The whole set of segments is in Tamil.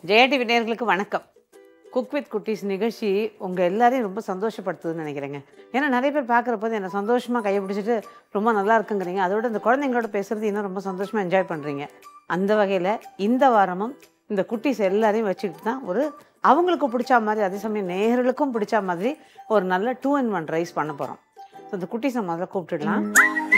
ஜெயா டிவி நேயர்களுக்கு வணக்கம் குக் வித் குட்டீஸ் நிகழ்ச்சி உங்கள் எல்லாரையும் ரொம்ப சந்தோஷப்படுத்துதுன்னு நினைக்கிறேங்க ஏன்னா நிறைய பேர் பார்க்குறப்போது என்னை சந்தோஷமாக கையை பிடிச்சிட்டு ரொம்ப நல்லா இருக்குங்கிறீங்க அதோட இந்த குழந்தைங்களோட பேசுறது இன்னும் ரொம்ப சந்தோஷமாக என்ஜாய் பண்ணுறீங்க அந்த வகையில் இந்த வாரமும் இந்த குட்டீஸ் எல்லாரையும் வச்சுக்கிட்டு தான் ஒரு அவங்களுக்கு பிடிச்ச மாதிரி அதே சமயம் நேயர்களுக்கும் பிடிச்ச மாதிரி ஒரு நல்ல டூ அண்ட் ஒன் ரைஸ் பண்ண போகிறோம் ஸோ இந்த குட்டீஸை முதல்ல கூப்பிட்டுடலாம்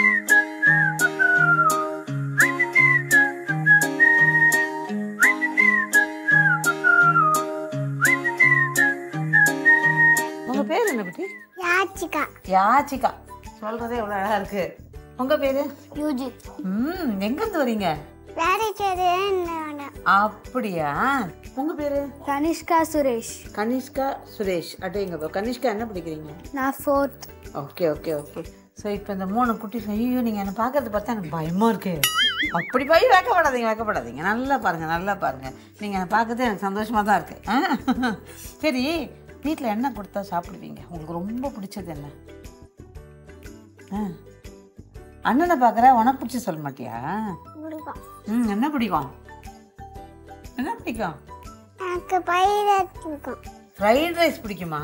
உங்கள் பேர் என்ன குட்டி யாச்சிகா யாச்சிகா சொல்றதே எவ்வளோ அழகா இருக்கு உங்க பேரு யூஜி ம் எங்கேருந்து வரீங்க வேலைச்சேரி அப்படியா உங்க பேரு கனிஷ்கா சுரேஷ் கனிஷ்கா சுரேஷ் அடேங்க கனிஷ்கா என்ன படிக்கிறீங்க நான் fourth okay okay okay so இப்போ இந்த மூணு குட்டி ஐயோ நீங்கள் என்னை பார்க்கறது பார்த்தா எனக்கு பயமாக இருக்கு அப்படி போய் வைக்கப்படாதீங்க வைக்கப்படாதீங்க நல்லா பாருங்கள் நல்லா பாருங்கள் நீங்கள் என்னை பார்க்கறது எனக்கு சந்தோஷமாக தான் இருக்கு ஆ? சரி வீட்டில் என்ன கொடுத்தா சாப்பிடுவீங்க உங்களுக்கு ரொம்ப பிடிச்சது என்ன ஆ அண்ணனை பார்க்குற உனக்கு பிடிச்சி சொல்ல மாட்டியா ம் என்ன பிடிக்கும் என்ன பிடிக்கும் எனக்கு பயிர் பிடிக்கும் ஃப்ரைட் ரைஸ் பிடிக்குமா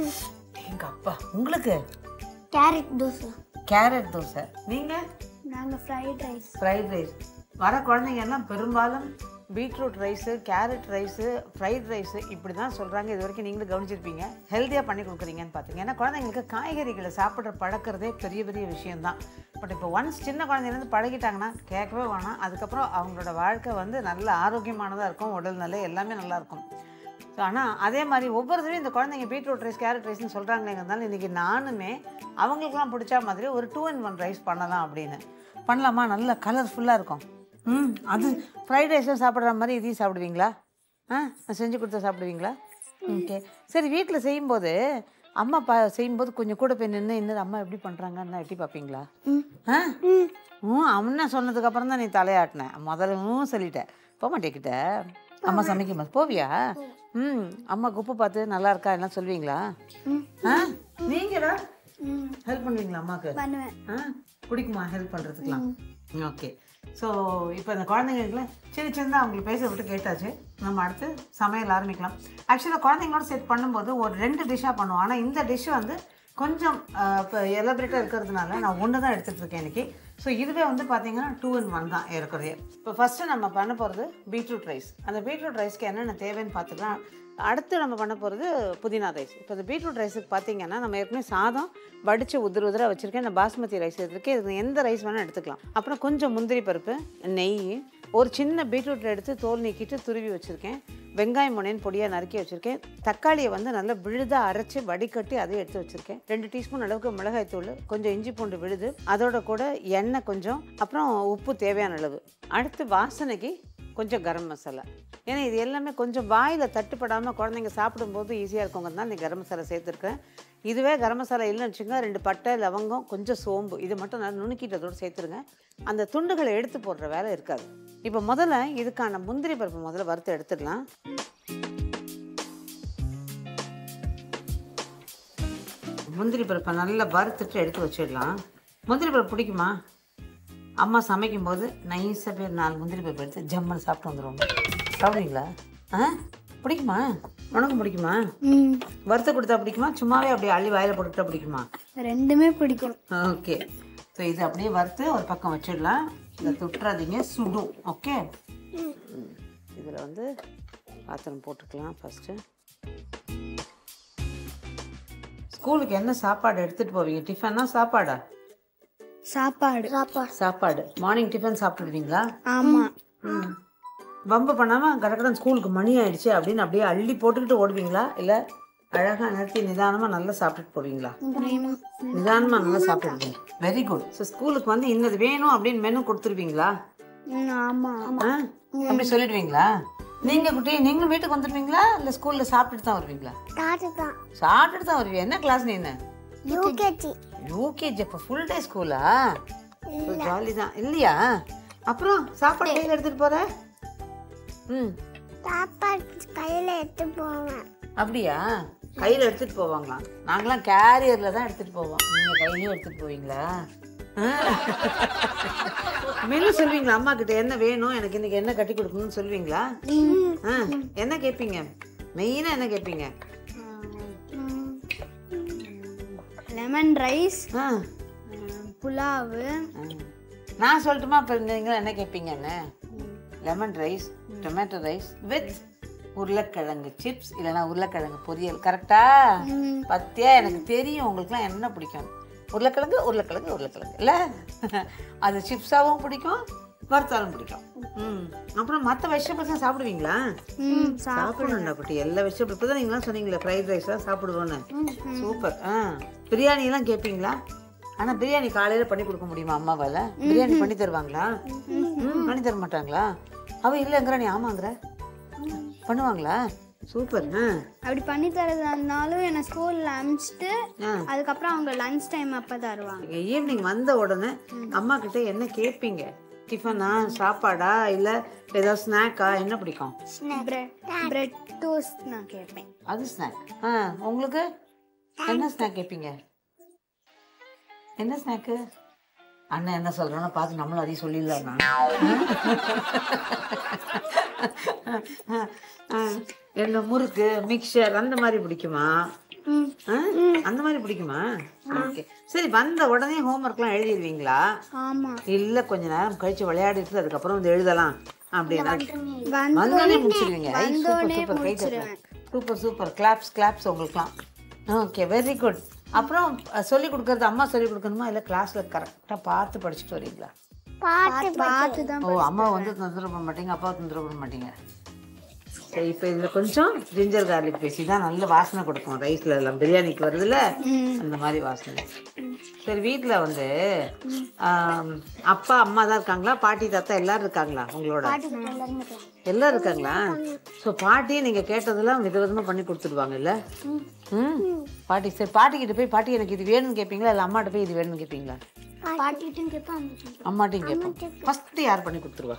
எங்க அப்பா உங்களுக்கு கேரட் தோசை கேரட் தோசை நீங்கள் நாங்கள் ஃப்ரைட் ரைஸ் ஃப்ரைட் ரைஸ் வர குழந்தைங்க எல்லாம் பெரும்பாலும் beetroot rice carrot rice fried rice இப்படி தான் சொல்கிறாங்க இது வரைக்கும் நீங்களும் கவனிச்சிருப்பீங்க ஹெல்த்தியாக பண்ணி கொடுக்குறீங்கன்னு பார்த்தீங்க ஏன்னா குழந்தைங்களுக்கு காய்கறிகளை சாப்பிட்ற பழக்கிறதே பெரிய பெரிய விஷயம்தான் பட் இப்போ ஒன்ஸ் சின்ன குழந்தைலேருந்து பழகிட்டாங்கன்னா கேட்கவே வேணாம் அதுக்கப்புறம் அவங்களோட வாழ்க்கை வந்து நல்ல ஆரோக்கியமானதாக இருக்கும் உடல் நிலை எல்லாமே நல்லா இருக்கும் ஸோ ஆனால் அதே மாதிரி ஒவ்வொரு தடவையும் இந்த குழந்தைங்க பீட்ரூட் ரைஸ் கேரட் ரைஸ்னு சொல்கிறாங்களேங்கிறதுனால இன்றைக்கி நானுமே அவங்களுக்குலாம் பிடிச்ச மாதிரி ஒரு டூ இன் ஒன் ரைஸ் பண்ணலாம் அப்படின்னு பண்ணலாமா நல்ல கலர்ஃபுல்லாக இருக்கும் ம் அது ஃப்ரைட் ரைஸும் சாப்பிட்ற மாதிரி இதையும் சாப்பிடுவீங்களா ஆ நான் செஞ்சு கொடுத்தா சாப்பிடுவீங்களா ஓகே சரி வீட்டில் செய்யும்போது அம்மா பா செய்யும்போது கொஞ்சம் கூட போய் நின்று இன்னொரு அம்மா எப்படி பண்ணுறாங்கன்னு எட்டி பார்ப்பீங்களா ஆ ம் அம்மா சொன்னதுக்கப்புறம் தான் நீ தலையாட்டின முதல்ல ம் சொல்லிட்டேன் போக மாட்டேக்கிட்ட அம்மா சமைக்கும் போது போவியா ம் அம்மாக்கு உப்பு பார்த்து நல்லா இருக்கா எல்லாம் சொல்வீங்களா ஆ நீங்களா ஹெல்ப் பண்ணுவீங்களா அம்மாக்கு பண்ணுவேன் ஆ பிடிக்குமா ஹெல்ப் பண்ணுறதுக்குலாம் ஓகே ஸோ இப்போ இந்த குழந்தைங்களுக்குலாம் சின்ன சின்னதாக அவங்களுக்கு பேச விட்டு கேட்டாச்சு நம்ம அடுத்து சமையல் ஆரம்பிக்கலாம் ஆக்சுவலாக குழந்தைங்களோட செட் பண்ணும்போது ஒரு ரெண்டு டிஷ்ஷாக பண்ணுவோம் ஆனால் இந்த டிஷ் வந்து கொஞ்சம் இப்போ எலபரேட்டாக இருக்கிறதுனால நான் ஒன்று தான் எடுத்துகிட்டு இருக்கேன் இன்னைக்கு ஸோ இதுவே வந்து பார்த்தீங்கன்னா டூ இன் ஒன் தான் இருக்கிறதே இப்போ ஃபஸ்ட்டு நம்ம பண்ண போகிறது பீட்ரூட் ரைஸ் அந்த பீட்ரூட் ரைஸ்க்கு என்னென்ன தேவைன்னு பார்த்துக்கலாம் அடுத்து நம்ம பண்ண போகிறது புதினா ரைஸ் இப்போ இந்த பீட்ரூட் ரைஸுக்கு பார்த்தீங்கன்னா நம்ம ஏற்கனவே சாதம் வடித்து உதிர உதிர வச்சுருக்கேன் இந்த பாஸ்மதி ரைஸ் எடுத்துருக்கேன் இது எந்த ரைஸ் வேணால் எடுத்துக்கலாம் அப்புறம் கொஞ்சம் முந்திரி பருப்பு நெய் ஒரு சின்ன பீட்ரூட் எடுத்து தோல் நீக்கிட்டு துருவி வச்சுருக்கேன் வெங்காயம் முனைன்னு பொடியாக நறுக்கி வச்சுருக்கேன் தக்காளியை வந்து நல்லா விழுதாக அரைச்சி வடிகட்டி அதையும் எடுத்து வச்சுருக்கேன் ரெண்டு டீஸ்பூன் அளவுக்கு மிளகாய் தூள் கொஞ்சம் இஞ்சி பூண்டு விழுது அதோட கூட எண்ணெய் கொஞ்சம் அப்புறம் உப்பு தேவையான அளவு அடுத்து வாசனைக்கு கொஞ்சம் கரம் மசாலா ஏன்னா இது எல்லாமே கொஞ்சம் வாயில் தட்டுப்படாமல் குழந்தைங்க சாப்பிடும்போது ஈஸியாக இருக்குங்கிறதுனால நீ கரம் மசாலா சேர்த்துருக்கேன் இதுவே கரம் மசாலா இல்லைன்னு வச்சுக்கோங்க ரெண்டு பட்டை லவங்கம் கொஞ்சம் சோம்பு இது மட்டும் நல்லா நுணுக்கிட்டு அதோடு சேர்த்துருங்க அந்த துண்டுகளை எடுத்து போடுற வேலை இருக்காது இப்போ முதல்ல இதுக்கான முந்திரி பருப்பு முதல்ல வறுத்து எடுத்துடலாம் முந்திரி பருப்பை நல்லா வறுத்துட்டு எடுத்து வச்சிடலாம் முந்திரி பருப்பு பிடிக்குமா அம்மா சமைக்கும்போது நைஸாக பேர் நாலு முந்திரி பருப்பு எடுத்து ஜம்மன் சாப்பிட்டு வந்துடுவோம் சாப்பிடுவீங்களா ஆ பிடிக்குமா உனக்கும் பிடிக்குமா ம் வறுத்து கொடுத்தா பிடிக்குமா சும்மாவே அப்படியே அள்ளி வாயில் போட்டுக்கிட்டா பிடிக்குமா ரெண்டுமே பிடிக்கும் ஓகே ஸோ இது அப்படியே வறுத்து ஒரு பக்கம் வச்சிடலாம் இதை தொட்டுறாதீங்க சுடும் ஓகே இதில் வந்து பாத்திரம் போட்டுக்கலாம் ஃபஸ்ட்டு ஸ்கூலுக்கு என்ன சாப்பாடு எடுத்துகிட்டு போவீங்க டிஃபன்னா சாப்பாடா சாப்பாடு சாப்பாடு சாப்பாடு மார்னிங் டிஃபன் சாப்பிட்டுடுவீங்களா ஆமாம் ம் வம்பு பண்ணாமல் கடற்கடன் ஸ்கூலுக்கு மணி ஆயிடுச்சு அப்படின்னு அப்படியே அள்ளி போட்டுக்கிட்டு ஓடுவீங்களா இல்லை அழகாக நிறுத்தி நிதானமாக நல்லா சாப்பிட்டுட்டு போவீங்களா நிதானமாக நல்லா சாப்பிட்டுருவீங்க வெரி குட் ஸோ ஸ்கூலுக்கு வந்து இன்னது வேணும் அப்படின்னு மெனு கொடுத்துருவீங்களா ஆமாம் ஆ அப்படி சொல்லிடுவீங்களா நீங்கள் குட்டி நீங்களும் வீட்டுக்கு வந்துடுவீங்களா இல்லை ஸ்கூலில் சாப்பிட்டுட்டு தான் வருவீங்களா டாட்டு தான் சாப்பிட்டுட்டு தான் வருவீங்க என்ன கிளாஸ் நீ என்ன யூகேஜி யூகேஜி அப்போ ஃபுல் டே ஸ்கூலா ஜாலி தான் இல்லையா அப்புறம் சாப்பாடு கையில் எடுத்துகிட்டு போகிற ம் சாப்பாடு கையில் எடுத்து போவேன் அப்படியா கையில் எடுத்துகிட்டு போவாங்களாம் நாங்களாம் கேரியரில் தான் எடுத்துகிட்டு போவோம் நீங்கள் கையிலையும் எடுத்துகிட்டு போவீங்களா மெனு சொல்வீங்களா அம்மா கிட்ட என்ன வேணும் எனக்கு இன்னைக்கு என்ன கட்டி கொடுக்கணும்னு சொல்வீங்களா ஆ என்ன கேட்பீங்க மெயினாக என்ன கேட்பீங்க லெமன் ரைஸ் ஆ புலாவு ஆ. நான் சொல்லட்டுமா இப்போ நீங்களும் என்ன கேட்பீங்கன்னு lemon rice tomato rice with உருளைக்கிழங்கு சிப்ஸ் இல்லைன்னா உருளைக்கிழங்கு பொரியல் கரெக்டா பத்தியா எனக்கு தெரியும் உங்களுக்குலாம் என்ன பிடிக்கும் உருளைக்கிழங்கு உருளைக்கிழங்கு உருளைக்கிழங்கு இல்லை அது சிப்ஸாகவும் பிடிக்கும் வறுத்தாலும் பிடிக்கும் ம் அப்புறம் மற்ற வெஜிடபிள்ஸ்லாம் சாப்பிடுவீங்களா சாப்பிடணும்டா குட்டி எல்லா வெஜிடபிள் இப்போ தான் நீங்களாம் சொன்னீங்களே ஃப்ரைட் ரைஸ்லாம் சாப்பிடுவோன்னு சூப்பர் ஆ பிரியாணிலாம் கேட்பீங்களா ஆனால் பிரியாணி காலையில் பண்ணி கொடுக்க முடியுமா அம்மாவால் பிரியாணி பண்ணி தருவாங்களா ம் பண்ணி தர மாட்டாங்களா அவ இல்லைங்கிற நீ ஆமாங்கிற பண்ணுவாங்களா சூப்பர் ஆ அப்படி பண்ணி தரதா இருந்தாலும் என்னை ஸ்கூலில் அனுப்பிச்சிட்டு ஆ அதுக்கப்புறம் அவங்க லஞ்ச் டைம் அப்போ தருவாங்க நீங்கள் ஈவினிங் வந்த உடனே அம்மா கிட்ட என்ன கேட்பீங்க டிஃபனா சாப்பாடா இல்லை ஏதாவது ஸ்நாக்கா என்ன பிடிக்கும் பிரெட் பிரெட் டோஸ்ட் நான் கேட்பேன் அது ஸ்நாக் ஆ உங்களுக்கு என்ன ஸ்நாக் கேட்பீங்க என்ன ஸ்நாக்கு அண்ணன் என்ன சொல்றானோ பார்த்து நம்மளும் அதையும் சொல்லிடலாம் என்ன முறுக்கு மிக்சர் அந்த மாதிரி பிடிக்குமா ஆ? அந்த மாதிரி பிடிக்குமா ஓகே சரி வந்த உடனே ஹோம்ஒர்க்லாம் எழுதிடுவீங்களா ஆமாம் இல்லை கொஞ்ச நேரம் கழிச்சு விளையாடிட்டு அதுக்கப்புறம் வந்து எழுதலாம் அப்படின்னா வந்தோடனே முடிச்சிருவீங்க ஐ, சூப்பர் சூப்பர் கை தட்டலாம் சூப்பர் சூப்பர் கிளாப்ஸ் கிளாப்ஸ் உங்களுக்குலாம் ஓகே வெரி குட் அப்புறம் அஹ், சொல்லி கொடுக்கறது அம்மா சொல்லி கொடுக்கணுமா இல்லை கிளாஸில் கரெக்டாக பார்த்து படிச்சுட்டு வரீங்களா பார்த்து பார்த்து தான் ஓ அம்மா வந்து தொந்தரவு பண்ண மாட்டீங்க அப்பா தொந்தரவு பண்ண மாட்டீங்க சரி இப்போ இதில் கொஞ்சம் ஜிஞ்சர் கார்லிக் பேசி தான் நல்ல வாசனை கொடுக்கும் ரைஸில் எல்லாம் பிரியாணிக்கு வருதுல்ல அந்த மாதிரி வாசனை சரி வீட்டில் வந்து ஆம், அப்பா அம்மா தான் இருக்காங்களா பாட்டி தாத்தா எல்லாரும் இருக்காங்களா உங்களோட எல்லாரும் இருக்காங்களா ஸோ பாட்டி நீங்கள் கேட்டதெல்லாம் விதவிதமாக பண்ணி கொடுத்துடுவாங்கல்ல ம் பாட்டி சரி பாட்டிக்கிட்ட போய் பாட்டி எனக்கு இது வேணும்னு கேட்பீங்களா இல்லை அம்மாட்ட போய் இது வேணும்னு கேட்பீங்களா பாட்டிட்டும் கேட்பேன் அம்மாட்டையும் கேட்போம் ஃபஸ்ட்டு யார் பண்ணி கொடுத்துருவா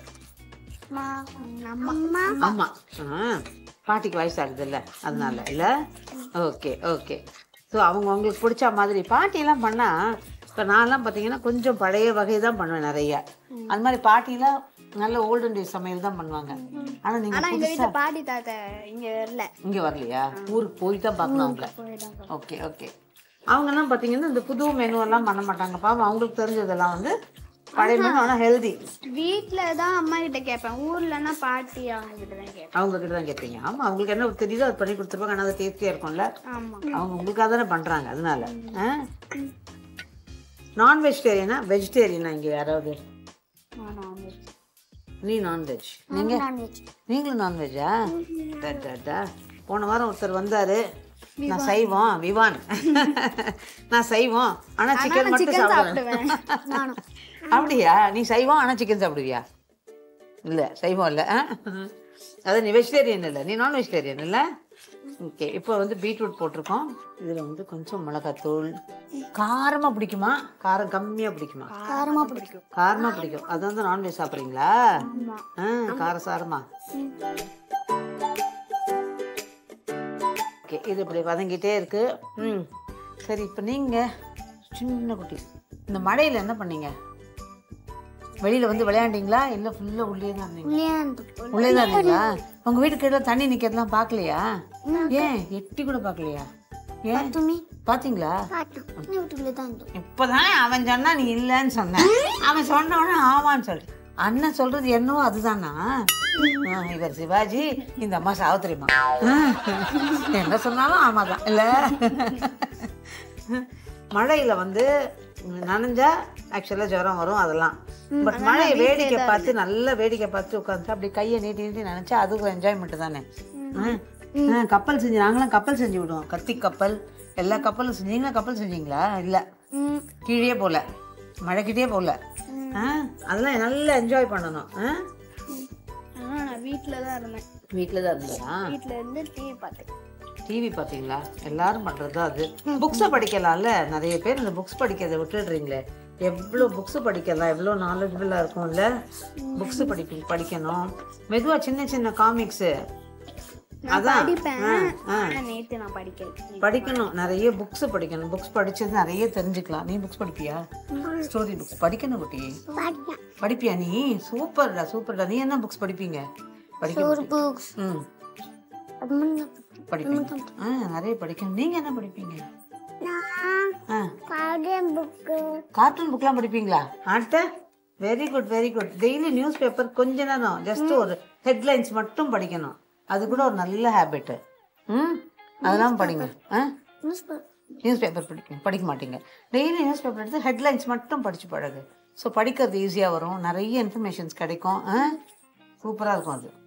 அம்மா ஆமா ஆ பாட்டிக்கு வயசாகுதுல்ல அதனால இல்ல ஓகே ஓகே ஸோ அவங்க உங்களுக்கு பிடிச்ச மாதிரி பாட்டியெல்லாம் பண்ணா இப்போ நான்லாம் பார்த்தீங்கன்னா கொஞ்சம் பழைய வகை தான் பண்ணுவேன் நிறைய அது மாதிரி பாட்டிலாம் நல்ல ஓல்டன் டேஸ் சமையல் தான் பண்ணுவாங்க ஆனால் நீங்கள் ஆனால் எங்கள் வீட்டில் பாட்டி தாத்தா இங்கே வரல இங்கே வரலையா ஊருக்கு போய் தான் பார்க்கணும் அவங்கள ஓகே ஓகே அவங்கெல்லாம் பார்த்தீங்கன்னா இந்த புது மெனுவெல்லாம் பண்ண மாட்டாங்க பாவம் அவங்களுக்கு தெரிஞ்சதெல்லாம் வந்து பழைய மெனு ஆனால் ஹெல்தி வீட்டில் தான் அம்மா கிட்ட கேட்பேன் ஊர்லன்னா பாட்டி அவங்க கிட்ட தான் கேட்பேன் அவங்க கிட்ட தான் கேட்பீங்க ஆமாம் அவங்களுக்கு என்ன தெரியுதோ அது பண்ணி கொடுத்துருப்பாங்க ஆனால் அது டேஸ்டியாக இருக்கும்ல ஆமாம் அவங்க உங்களுக்காக தானே பண்ணுறாங்க அதனால நான் வெஜிடேரியனா வெஜிடேரியனா இங்கே யாராவது நீ நான்வெஜ் நீங்கள் நீங்களும் நான்வெஜ்ஜா டா போன வாரம் ஒருத்தர் வந்தார் நான் சைவம் விவான் நான் சைவம் ஆனால் சிக்கன் மட்டும் சாப்பிடுவேன் அப்படியா நீ சைவம் ஆனால் சிக்கன் சாப்பிடுவியா இல்லை சைவம் இல்லை அது நீ வெஜிடேரியன் இல்லை நீ நான் வெஜிடேரியன் இல்லை ஓகே இப்போ வந்து பீட்ரூட் போட்டிருக்கோம் இதில் வந்து கொஞ்சம் மிளகாத்தூள் காரமாக பிடிக்குமா காரம் கம்மியாக பிடிக்குமா காரமாக பிடிக்கும் காரமாக பிடிக்கும் அது வந்து நான்வெஜ் சாப்பிட்றீங்களா ஆ காரசாரமா ஓகே இது இப்படி வதங்கிட்டே இருக்கு ம் சரி இப்போ நீங்கள் சின்ன குட்டி இந்த மழையில் என்ன பண்ணீங்க வெளியில் வந்து விளையாண்டீங்களா இல்லை ஃபுல்லாக உள்ளே தான் இருந்தீங்க உள்ளே தான் இருந்தீங்களா உங்கள் வீட்டு கீழே தண்ணி நிற்கிறதுலாம் பார்க்கலையா ஏன் எட்டி கூட பார்க்கலையா ஏன் பார்த்தீங்களா வீட்டுக்குள்ளே தான் இருந்தோம் இப்போதான் அவன் சொன்னா நீ இல்லைன்னு சொன்னேன் அவன் சொன்ன உடனே ஆமான்னு சொல்லு அண்ணன் சொல்றது என்னவோ அதுதானா ஆ, இவர் சிவாஜி இந்த அம்மா சாவித்திரிமா என்ன சொன்னாலும் ஆமாதான் இல்ல மழையில வந்து நனைஞ்சா ஆக்சுவலாக ஜுரம் வரும் அதெல்லாம் பட் மழையை வேடிக்கை பார்த்து நல்லா வேடிக்கை பார்த்து உட்காந்து அப்படி கையை நீட்டி நீட்டி நினைச்சா அது ஒரு என்ஜாய்மெண்ட் தானே ஆ. ஆ, கப்பல் செஞ்சு நாங்களாம் கப்பல் செஞ்சு விடுவோம் கத்தி கப்பல் எல்லா கப்பலும் செஞ்சு நீங்களும் கப்பல் செஞ்சீங்களா இல்லை கீழே போகல மழைக்கிட்டே போகல ஆ அதெல்லாம் நல்லா என்ஜாய் பண்ணணும் ஆ ஆனால் நான் வீட்டில் தான் இருந்தேன் வீட்டில் தான் இருந்தியா வீட்டில் இருந்து டிவி பார்த்தேன் டிவி பார்த்தீங்களா எல்லாரும் பண்ணுறது தான் அது புக்ஸை படிக்கலாம்ல நிறைய பேர் இந்த புக்ஸ் படிக்கிறதை விட்டுடுறீங்களே எவ்வளோ புக்ஸ் படிக்கலாம் எவ்வளோ நாலேஜபிளாக இருக்கும்ல புக்ஸ் படி படிக்கணும் மெதுவாக சின்ன சின்ன காமிக்ஸு அதான் படிப்பேன் ஆ, ஆ. ஆனால் நேற்று நான் படிக்கல படிக்கணும் நிறைய புக்ஸ் படிக்கணும் புக்ஸ் படிச்சது நிறைய தெரிஞ்சுக்கலாம் நீ புக்ஸ் படிப்பியா ஸ்டோரி புக்ஸ் படிக்கணும் குட்டி படிப்பியா நீ சூப்பர்டா சூப்பர்டா நீ என்ன புக்ஸ் படிப்பீங்க படிக்க புக்ஸ் ம் படிப்பீங்க ஆ நிறைய படிக்கணும் நீங்கள் என்ன படிப்பீங்க ஆ புக்கு கார்ட்டூன் புக்லாம் படிப்பீங்களா ஆட்ட very good very good daily news paper கொஞ்ச நேரம் ஜஸ்ட் ஒரு ஹெட்லைன்ஸ் மட்டும் படிக்கணும் அது கூட ஒரு நல்ல ஹேபிட்டு ம் அதெல்லாம் படிங்க ஆ நியூஸ் பேப்பர் படிக்க படிக்க மாட்டீங்க டெய்லி நியூஸ் பேப்பர் எடுத்து ஹெட்லைன்ஸ் மட்டும் படித்து பழகு ஸோ படிக்கிறது ஈஸியாக வரும் நிறைய இன்ஃபர்மேஷன்ஸ் கிடைக்கும் ஆ சூப்பராக இருக்கும் அது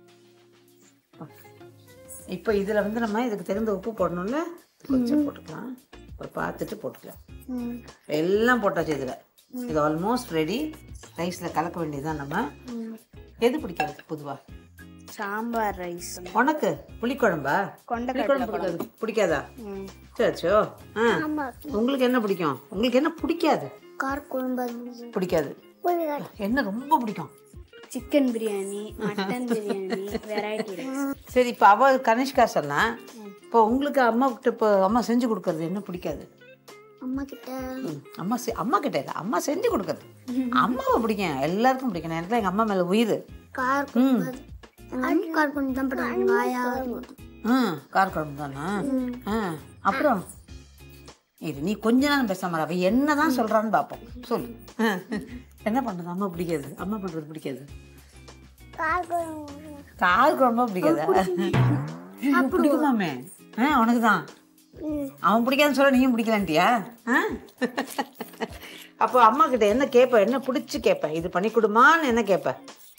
இப்போ இதில் வந்து நம்ம இதுக்கு தகுந்த உப்பு போடணும்ல கொஞ்சம் போட்டுக்கலாம் ஒரு பார்த்துட்டு போட்டுக்கலாம் எல்லாம் போட்டாச்சு இதில் இது ஆல்மோஸ்ட் ரெடி ரைஸில் கலக்க வேண்டியதுதான் நம்ம எது பிடிக்காது பொதுவாக சாம்பார் ரைஸ் உனக்கு புளிக்குழம்பா புளிக்குழம்பு பிடிக்காது பிடிக்காதா சச்சோ ஆ உங்களுக்கு என்ன பிடிக்கும் உங்களுக்கு என்ன பிடிக்காது கார குழம்பு பிடிக்காது என்ன ரொம்ப பிடிக்கும் chicken biryani mutton biryani variety rice சரி இப்போ அவ கனிஷ்கா சொன்னா இப்போ உங்களுக்கு அம்மா கிட்ட இப்போ அம்மா செஞ்சு கொடுக்கறது என்ன பிடிக்காது அம்மா கிட்ட ம், அம்மா செ- அம்மா கிட்ட இல்லை அம்மா செஞ்சு கொடுக்கறது அம்மாவை பிடிக்கும் எல்லாருக்கும் பிடிக்கும் எனக்கு எங்கள் அம்மா மேலே உயிர் கார ம் கார குழம்பு தான் போடுவாங்க வாயா ஆ காரக்குழம்பு தானா ஆ அப்புறம் இது நீ கொஞ்ச நேரம் பேசாம அவ என்னதான் சொல்றான்னு பார்ப்போம் சொல்லு ஆ, என்ன பண்ணுறது அம்மா பிடிக்காது அம்மா பண்றது பிடிக்காது கார குழம்பு கார் குழம்பா பிடிக்காதா பிடிக்குமாமே ஆ உனக்கு தான் அவன் பிடிக்காதுன்னு சொல்ல நீயும் பிடிக்கலான்ட்டியா ஆ? அப்போ அம்மா கிட்ட என்ன கேட்ப என்ன பிடிச்சி கேட்ப இது பண்ணி கொடுமான்னு என்ன கேட்ப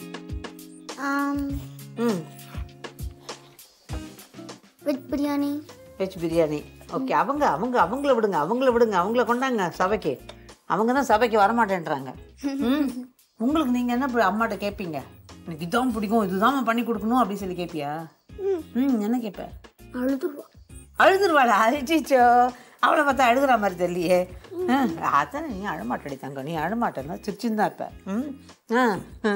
ம் veg biryani veg biryani okay அவங்க அவங்க அவங்கள விடுங்க அவங்கள விடுங்க அவங்கள கொண்டாங்க சபைக்கு அவங்க தான் சபைக்கு வரமாட்டேன்றாங்க ம் உங்களுக்கு நீங்கள் என்ன ப- அம்மாட்ட கேட்பீங்க எனக்கு இதான் பிடிக்கும் இதுதான் பண்ணி கொடுக்கணும் அப்படின்னு சொல்லி கேட்பியா ம் என்ன கேட்ப அழுதுருவா அழுதுருவாளா அழிச்சிச்சோ அவளை பார்த்தா அழுகுற மாதிரி தெரியலையே ஆ, அதானே நீ அழமாட்டடி தங்க நீ அழமாட்டேன்னா சிரிச்சுன்னு தான் இருப்ப ம் ஆ ஆ.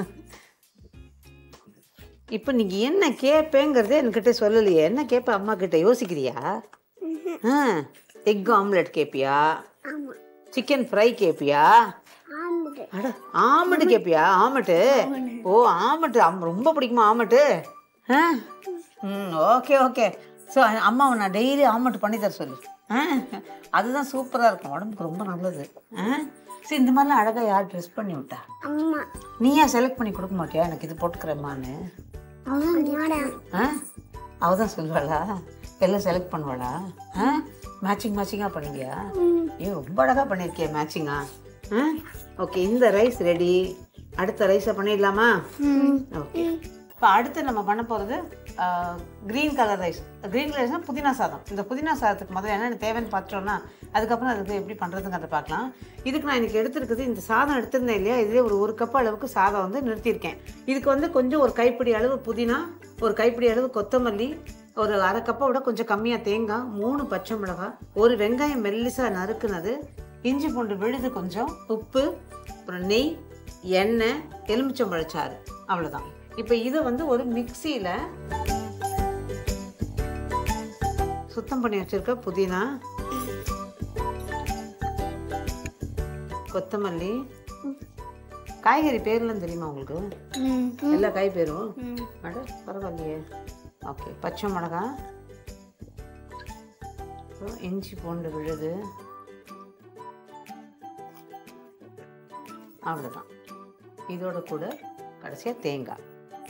இப்போ நீங்கள் என்ன கேட்பேங்கிறதே என்கிட்ட சொல்லலையே என்ன கேட்ப அம்மா கிட்ட யோசிக்கிறியா ஆ எக் ஆம்லெட் கேட்பியா சிக்கன் ஃப்ரை கேட்பியா அட ஆமட்டு கேட்பியா ஆமட்டு ஓ ஆமட்டு அம் ரொம்ப பிடிக்குமா ஆமட்டு ஆ ம் ஓகே ஓகே ஸோ அம்மாவை நான் டெய்லி ஆமட்டு பண்ணி தர சொல்லு ஆ அதுதான் சூப்பராக இருக்கும் உடம்புக்கு ரொம்ப நல்லது ஆ சரி இந்த மாதிரிலாம் அழகாக யார் ட்ரெஸ் பண்ணி விட்டா அம்மா நீயா செலக்ட் பண்ணி கொடுக்க மாட்டியா எனக்கு இது போட்டுக்கிறேம்மான்னு ஆ அவ தான் சொல்லுவாளா எல்லாம் செலக்ட் பண்ணுவாளா ஆ மேட்சிங் மேட்சிங்காக பண்ணுவியா ஐயோ ரொம்ப அழகாக பண்ணியிருக்கிய மேட்சிங்கா ஆ ஓகே இந்த ரைஸ் ரெடி அடுத்த ரைஸை பண்ணிடலாமா ஓகே இப்போ அடுத்து நம்ம பண்ண போகிறது க்ரீன் கலர் ரைஸ் க்ரீன் ரைஸ்னால் புதினா சாதம் இந்த புதினா சாதத்துக்கு முதல்ல என்னென்ன தேவைன்னு பார்த்தோம்னா அதுக்கப்புறம் அதுக்கு எப்படி பண்ணுறதுங்கிறத பார்க்கலாம் இதுக்கு நான் இன்றைக்கி எடுத்துருக்குது இந்த சாதம் எடுத்திருந்தேன் இல்லையா இதுலேயே ஒரு ஒரு கப் அளவுக்கு சாதம் வந்து நிறுத்தியிருக்கேன் இதுக்கு வந்து கொஞ்சம் ஒரு கைப்பிடி அளவு புதினா ஒரு கைப்பிடி அளவு கொத்தமல்லி ஒரு அரை கப்பை விட கொஞ்சம் கம்மியாக தேங்காய் மூணு பச்சை மிளகாய் ஒரு வெங்காயம் மெல்லிசாக நறுக்குனது இஞ்சி பூண்டு விழுது கொஞ்சம் உப்பு அப்புறம் நெய் எண்ணெய் எலுமிச்சம்பழச்சாறு அவ்வளோதான் இப்போ இதை வந்து ஒரு மிக்சியில் சுத்தம் பண்ணி வச்சிருக்க புதினா கொத்தமல்லி காய்கறி பேர்லாம் தெரியுமா உங்களுக்கு எல்லா காய் பேரும் அட பரவாயில்லையே ஓகே பச்சை மிளகாய் அப்புறம் இஞ்சி பூண்டு விழுது அவ்வளோதான் இதோட கூட கடைசியாக தேங்காய்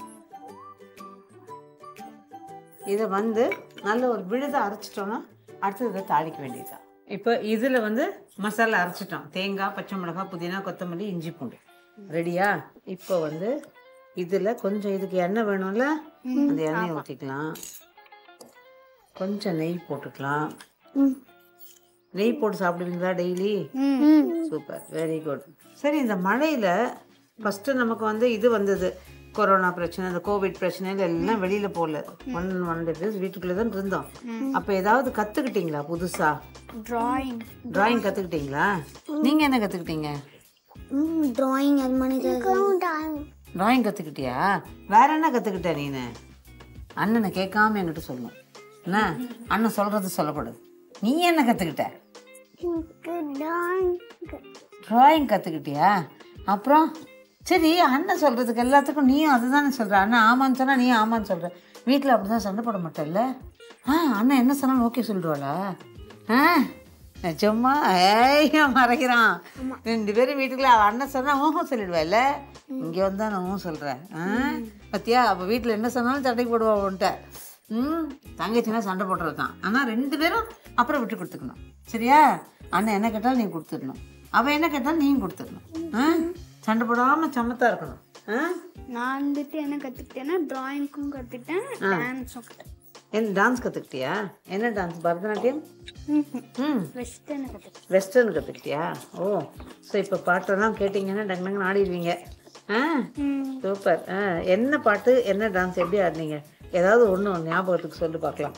இதை வந்து நல்ல ஒரு விழுதை அரைச்சிட்டோன்னா அடுத்தது இதை தாளிக்க வேண்டியதுதான் இப்போ இதில் வந்து மசாலா அரைச்சிட்டோம் தேங்காய் பச்சை மிளகாய் புதினா கொத்தமல்லி இஞ்சி பூண்டு ரெடியா இப்போ வந்து இதில் கொஞ்சம் இதுக்கு எண்ணெய் வேணும்ல அந்த எண்ணெயை ஊற்றிக்கலாம் கொஞ்சம் நெய் போட்டுக்கலாம் நெய் போட்டு சாப்பிடுவீங்களா டெய்லி சூப்பர் வெரி குட் சரி இந்த மழையில் ஃபஸ்ட்டு நமக்கு வந்து இது வந்தது கொரோனா பிரச்சனை இந்த கோவிட் பிரச்சனையில எல்லாம் வெளியில் போகல ஒன் ஒன் டேஸ் வீட்டுக்குள்ளே தான் இருந்தோம் அப்போ ஏதாவது கற்றுக்கிட்டீங்களா புதுசாக ட்ராயிங் டிராயிங் கற்றுக்கிட்டீங்களா நீங்கள் என்ன கற்றுக்கிட்டீங்க ட்ராயிங் அது மாதிரி டிராயிங் கற்றுக்கிட்டியா வேற என்ன கற்றுக்கிட்ட நீனு அண்ணனை கேட்காம என்கிட்ட சொல்லணும் என்ன அண்ணன் சொல்கிறது சொல்லக்கூடாது நீ என்ன கற்றுக்கிட்ட ட்ராயிங் டிராயிங் கற்றுக்கிட்டியா அப்புறம் சரி அண்ணன் சொல்கிறதுக்கு எல்லாத்துக்கும் நீயும் அதுதானே சொல்கிற அண்ணன் ஆமான்னு சொன்னால் நீ ஆமான்னு சொல்கிற வீட்டில் அப்படி தான் சண்டை போட மாட்டேல்ல ஆ அண்ணன் என்ன சொன்னாலும் ஓகே சொல்லிடுவாளா ஆ நிஜமா ஏய்யா மறைக்கிறான் ரெண்டு பேரும் வீட்டுக்குள்ள அவள் அண்ணன் சொன்னால் ஊகம் சொல்லிடுவேல்ல இங்கே வந்தா நான் ஊகம் சொல்கிறேன் ஆ பத்தியா அப்போ வீட்டில் என்ன சொன்னாலும் சண்டைக்கு போடுவா உன்ட்ட ம் தங்கச்சினா சண்டை போட்டுருக்கான் ஆனால் ரெண்டு பேரும் அப்புறம் விட்டு கொடுத்துக்கணும் சரியா அண்ணன் என்ன கேட்டாலும் நீ கொடுத்துடணும் அவள் என்ன கேட்டாலும் நீயும் கொடுத்துடணும் ஆ சண்டை போடாமல் சமத்தா இருக்கணும் ஆ நான் வந்துட்டு என்ன கற்றுக்கிட்டேன்னா ட்ராயிங்க்கும் கற்றுக்கிட்டேன் டான்ஸும் கற்றுக்கிட்டேன் என்ன டான்ஸ் கற்றுக்கிட்டியா என்ன டான்ஸ் பரதநாட்டியம் ம் வெஸ்டர்ன் கற்றுக்கிட்டேன் வெஸ்டர்ன் கற்றுக்கிட்டியா ஓ ஸோ இப்போ பாட்டெல்லாம் கேட்டிங்கன்னா டங் டங்னு ஆடிடுவீங்க ஆ சூப்பர் ஆ என்ன பாட்டு என்ன டான்ஸ் எப்படி ஆடினீங்க ஏதாவது ஒன்று ஞாபகத்துக்கு சொல்லி பார்க்கலாம்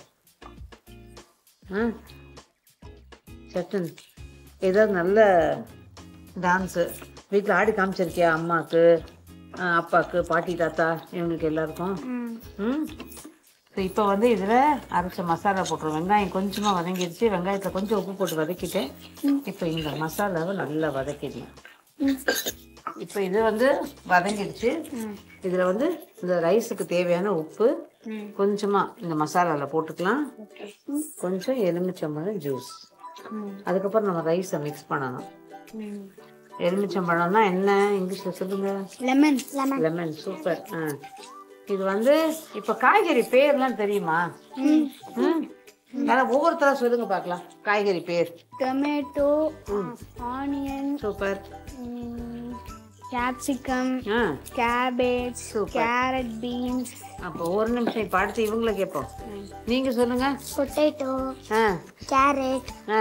ஆ சட்டன் ஏதாவது நல்ல டான்ஸு வீட்டில் ஆடி காமிச்சிருக்கியா அம்மாவுக்கு ஆ, அப்பாவுக்கு பாட்டி தாத்தா இவங்களுக்கு எல்லாருக்கும் ம் ஸோ இப்போ வந்து இதில் அரைச்ச மசாலா போட்டுருவோம் வெங்காயம் கொஞ்சமாக வதங்கிடுச்சு வெங்காயத்தில் கொஞ்சம் உப்பு போட்டு வதக்கிட்டேன் இப்போ இந்த மசாலாவை நல்லா வதக்கிடணும் இப்போ இது வந்து வதங்கிடுச்சு இதில் வந்து இந்த ரைஸுக்கு தேவையான உப்பு கொஞ்சமாக இந்த மசாலாவில் போட்டுக்கலாம் கொஞ்சம் எலுமிச்சம்பழம் ஜூஸ் அதுக்கப்புறம் நம்ம ரைஸை மிக்ஸ் பண்ணணும் எலுமிச்சம்பழம்னா என்ன இங்கிலீஷில் சொல்லுங்க லெமன் லெமன் லெமன் சூப்பர் ஆ இது வந்து இப்போ காய்கறி பேர்லாம் தெரியுமா ம் யாராவது ஒவ்வொருத்தரா சொல்லுங்க பார்க்கலாம் காய்கறி பேர் டொமேட்டோ ஆனியன் சூப்பர் கேப்சிகம் ஆ கேபேஜ் கேரட் பீன்ஸ் அப்போ ஒரு நிமிஷம் இப்போ அடுத்து இவங்கள கேட்போம் நீங்க சொல்லுங்க பொட்டேட்டோ ஆ கேரட் ஆ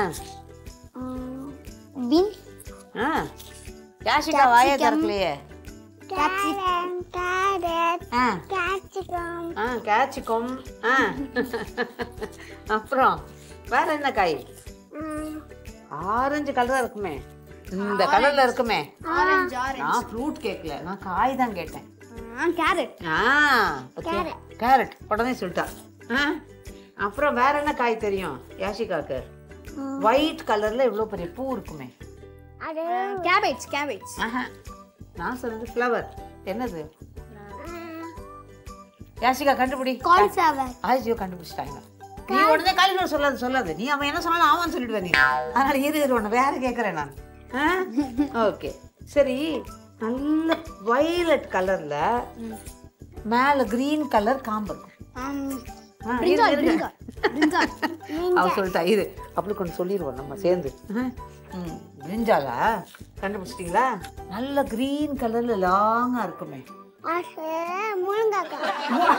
பீன்ஸ் ஆ யாஷிகா வாயே திறக்கலையே கேப்சிகம் கேரட் ஆ கேப்சிகம் ஆ கேட்சிக்கும் ஆ அப்புறம் வேற என்ன காய் ஆரஞ்சு கலரா இருக்குமே இந்த கலர்ல இருக்குமே ஆரஞ்சு ஆரஞ்சு நான் ஃப்ரூட் கேட்கல நான் காய் தான் கேட்டேன் கேரட் ஆ கேரட் உடனே சொல்லிட்டா ஆ அப்புறம் வேற என்ன காய் தெரியும் யாஷிகாக்கு ஒயிட் கலர்ல இவ்வளோ பெரிய பூ இருக்குமே கேபேஜ் கேபேஜ் ஆஹா நான் சொன்னது ஃப்ளவர் என்னது யாஷிகா கண்டுபிடி காலிஃப்ளவர் ஆயிஜியோ கண்டுபிடிச்சிட்டாங்க நீ உடனே காலிஃப்ளவர் சொல்லாது சொல்லாது நீ அவன் என்ன சொன்னாலும் ஆமான்னு சொல்லிடுவேன் நீ அதனால இரு இரு ஒன்று வேற கேட்குறேன் நான் ஓகே சரி நல்ல வயலட் கலர்ல மேல கிரீன் கலர் காம்பு இருக்கும் ஆ, இரு, இருங்க. அவ சொல்லிட்டா இது அப்படி கொஞ்சம் சொல்லிடுவோம் நம்ம சேர்ந்து ம் பிரிஞ்சாலா கண்டுபிடிச்சிட்டீங்களா நல்ல கிரீன் கலர்ல லாங்கா இருக்குமே முருங்காக்கா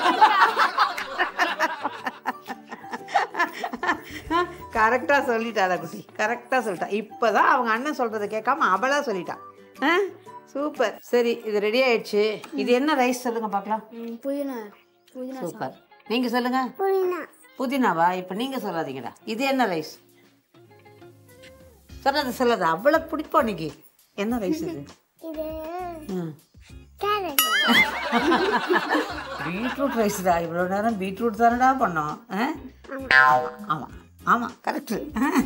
கரெக்டாக சொல்லிட்டாடா குட்டி கரெக்டாக சொல்லிட்டா இப்போ தான் அவங்க அண்ணன் சொல்கிறத கேட்காம அவளா சொல்லிட்டா ஆ சூப்பர் சரி இது ரெடி ஆயிடுச்சு இது என்ன ரைஸ் சொல்லுங்க பார்க்கலாம் புதினா புதினா சூப்பர் நீங்கள் சொல்லுங்க புதினா புதினாவா இப்போ நீங்கள் சொல்லாதீங்கடா இது என்ன ரைஸ் சொல்லாத சொல்லாத அவ்வளோ பிடிக்கும் இன்னைக்கு என்ன ரைஸ் இது இது ம் கேரட் பீட்ரூட் ரைஸ் தான் இவ்வளோ நேரம் பீட்ரூட் தானடா பண்ணோம் ஆ ஆமாம் ஆமாம் ஆமாம் கரெக்டு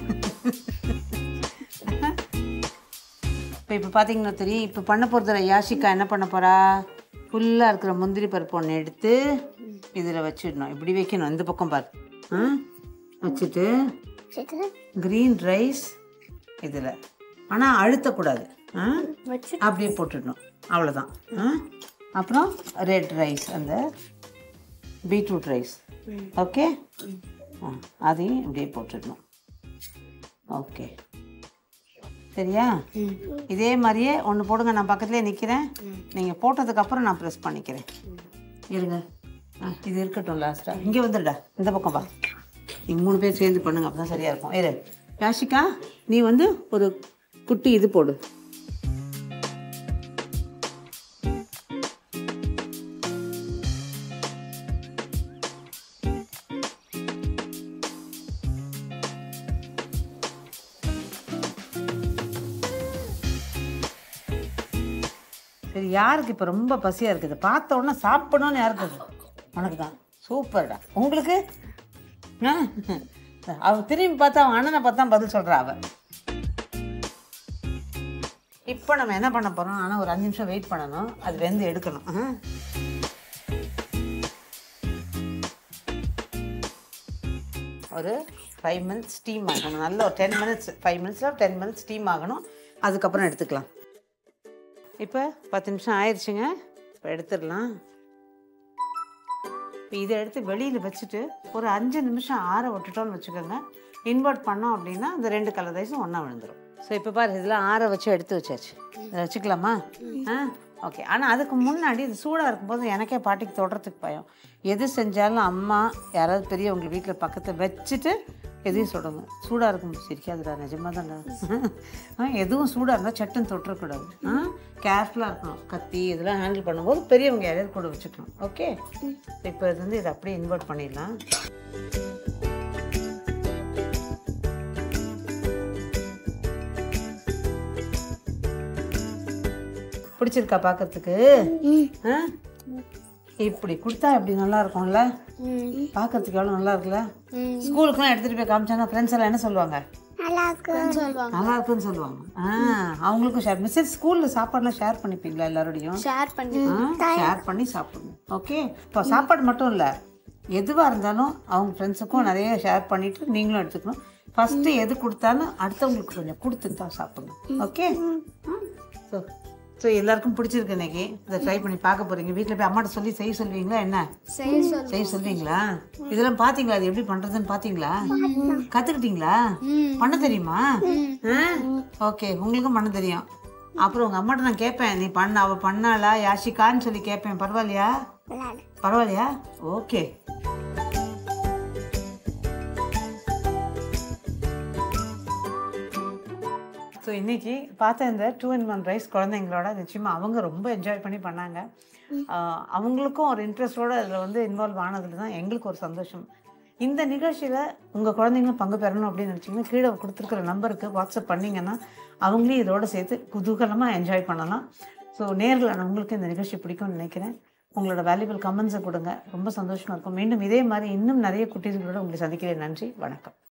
இப்போ இப்போ பார்த்தீங்கன்னா தெரியும் இப்போ பண்ண போகிறதுல யாஷிகா என்ன பண்ண போகிறா ஃபுல்லாக இருக்கிற முந்திரி பருப்பு ஒன்று எடுத்து இதில் வச்சிடணும் இப்படி வைக்கணும் இந்த பக்கம் பாரு ஆ வச்சுட்டு க்ரீன் ரைஸ் இதில் ஆனால் அழுத்தக்கூடாது ஆ வச்சு அப்படியே போட்டுடணும் அவ்வளோதான் ஆ அப்புறம் ரெட் ரைஸ் அந்த பீட்ரூட் ரைஸ் ஓகே ஆ அதையும் இப்படியே போட்டுடணும் ஓகே சரியா இதே மாதிரியே ஒன்று போடுங்க நான் பக்கத்துலேயே நிற்கிறேன் நீங்கள் போட்டதுக்கப்புறம் நான் ப்ரெஸ் பண்ணிக்கிறேன் இருங்க ஆ இது இருக்கட்டும் லாஸ்ட்டாக இங்கே வந்துடுடா இந்த பக்கம் வா நீங்கள் மூணு பேர் சேர்ந்து பண்ணுங்க அப்போ தான் சரியாக இருக்கும் இரு யாஷிகா நீ வந்து ஒரு குட்டி இது போடு சரி யாருக்கு இப்போ ரொம்ப பசியாக இருக்குது பார்த்த உடனே சாப்பிடணும்னு யாருக்கு இருக்கு? உனக்கு தான் சூப்பர்டா உங்களுக்கு ஆ? அவ திரும்பி பார்த்தா அவன் அண்ணனை பார்த்தா பதில் சொல்கிறா அவ இப்போ இப்போ நம்ம என்ன பண்ண போகிறோம் ஆனால் ஒரு அஞ்சு நிமிஷம் வெயிட் பண்ணணும் அது வெந்து எடுக்கணும் ஆ? ஒரு ஃபைவ் மினிட்ஸ் ஸ்டீம் ஆகணும் நல்ல ஒரு டென் மினிட்ஸ் ஃபைவ் மினிட்ஸில் டென் மினிட்ஸ் ஸ்டீம் ஆகணும் அதுக்கப்புறம் எடுத்துக்கலாம் இப்போ பத்து நிமிஷம் ஆயிடுச்சுங்க இப்போ எடுத்துடலாம் இப்போ இதை எடுத்து வெளியில் வச்சுட்டு ஒரு அஞ்சு நிமிஷம் ஆற விட்டுட்டோம்னு வச்சுக்கோங்க இன்வெர்ட் பண்ணோம் அப்படின்னா இந்த ரெண்டு கலர் ரைஸும் ஒன்றா விழுந்துடும் ஸோ இப்போ பாரு இதெல்லாம் ஆற வச்சு எடுத்து வச்சாச்சு இதை வச்சுக்கலாமா ஆ ஓகே ஆனால் அதுக்கு முன்னாடி இது சூடாக இருக்கும்போது எனக்கே பாட்டிக்கு தொடுறதுக்கு பயம் எது செஞ்சாலும் அம்மா யாராவது பெரியவங்க வீட்டில் பக்கத்தில் வச்சுட்டு எதையும் சுடுங்க சூடாக இருக்கும் சிரிக்காதுடா நிஜமாக தான்டா எதுவும் சூடாக இருந்தால் சட்டுன்னு தொட்டுறக்கூடாது ஆ கேர்ஃபுல்லாக இருக்கணும் கத்தி இதெல்லாம் ஹேண்டில் பண்ணும்போது பெரியவங்க யாரையாவது கூட வச்சுக்கணும் ஓகே இப்போ இது வந்து இதை அப்படியே இன்வெர்ட் பண்ணிடலாம் பிடிச்சிருக்கா பார்க்கறதுக்கு ஆ இப்படி கொடுத்தா இப்படி நல்லா இருக்கும்ல பார்க்கறதுக்கு எவ்வளோ நல்லா இருக்குல்ல ஸ்கூலுக்குலாம் எடுத்துகிட்டு போய் காமிச்சானா ஃப்ரெண்ட்ஸ் எல்லாம் என்ன சொல்லுவாங்க சொல்லுவாங்க நல்லா இருக்குன்னு சொல்லுவாங்க ஆ அவங்களுக்கும் ஷேர் மிஸ்ஸஸ் ஸ்கூலில் சாப்பாடுலாம் ஷேர் பண்ணிப்பீங்களா எல்லாரோடையும் ஷேர் பண்ணி ஷேர் பண்ணி சாப்பிடணும் ஓகே இப்போ சாப்பாடு மட்டும் இல்லை எதுவாக இருந்தாலும் அவங்க ஃப்ரெண்ட்ஸுக்கும் நிறைய ஷேர் பண்ணிட்டு நீங்களும் எடுத்துக்கணும் ஃபஸ்ட்டு எது கொடுத்தாலும் அடுத்தவங்களுக்கு கொஞ்சம் கொடுத்துட்டு தான் சாப்பிடணும் ஓகே ஸோ ஸோ எல்லாருக்கும் பிடிச்சிருக்கு இன்னைக்கு இதை ட்ரை பண்ணி பார்க்க போறீங்க வீட்டில் போய் அம்மாட்ட சொல்லி செய்ய சொல்வீங்களா என்ன செய்ய சொல் செய்ய சொல்வீங்களா இதெல்லாம் பாத்தீங்களா அது எப்படி பண்றதுன்னு பாத்தீங்களா கத்துக்கிட்டீங்களா பண்ண தெரியுமா ஓகே உங்களுக்கும் பண்ண தெரியும் அப்புறம் உங்க அம்மாட்ட நான் கேட்பேன் நீ பண்ண அவ பண்ணாளா யாஷிகான்னு சொல்லி கேட்பேன் பரவாயில்லையா பரவாயில்லையா ஓகே ஸோ இன்னைக்கு பார்த்த இந்த டூ இன் ஒன் ரைஸ் குழந்தைங்களோட நிச்சயமாக அவங்க ரொம்ப என்ஜாய் பண்ணி பண்ணாங்க ஆஹ் அவங்களுக்கும் ஒரு இன்ட்ரெஸ்டோட அதில் வந்து இன்வால்வ் ஆனதுல தான் எங்களுக்கு ஒரு சந்தோஷம் இந்த நிகழ்ச்சியில் உங்கள் குழந்தைங்களும் பங்கு பெறணும் அப்படின்னு நினச்சிங்கன்னா கீழே கொடுத்துருக்குற நம்பருக்கு வாட்ஸ்அப் பண்ணிங்கன்னா அவங்களையும் இதோட சேர்த்து குதூகலமாக என்ஜாய் பண்ணலாம் ஸோ நேரில் உங்களுக்கு இந்த நிகழ்ச்சி பிடிக்கும்னு நினைக்கிறேன் உங்களோட வேல்யூபிள் கமெண்ட்ஸை கொடுங்க ரொம்ப சந்தோஷமாக இருக்கும் மீண்டும் இதே மாதிரி இன்னும் நிறைய குட்டீஸ்களோட உங்களை சந்திக்கிறேன் நன்றி வணக்கம்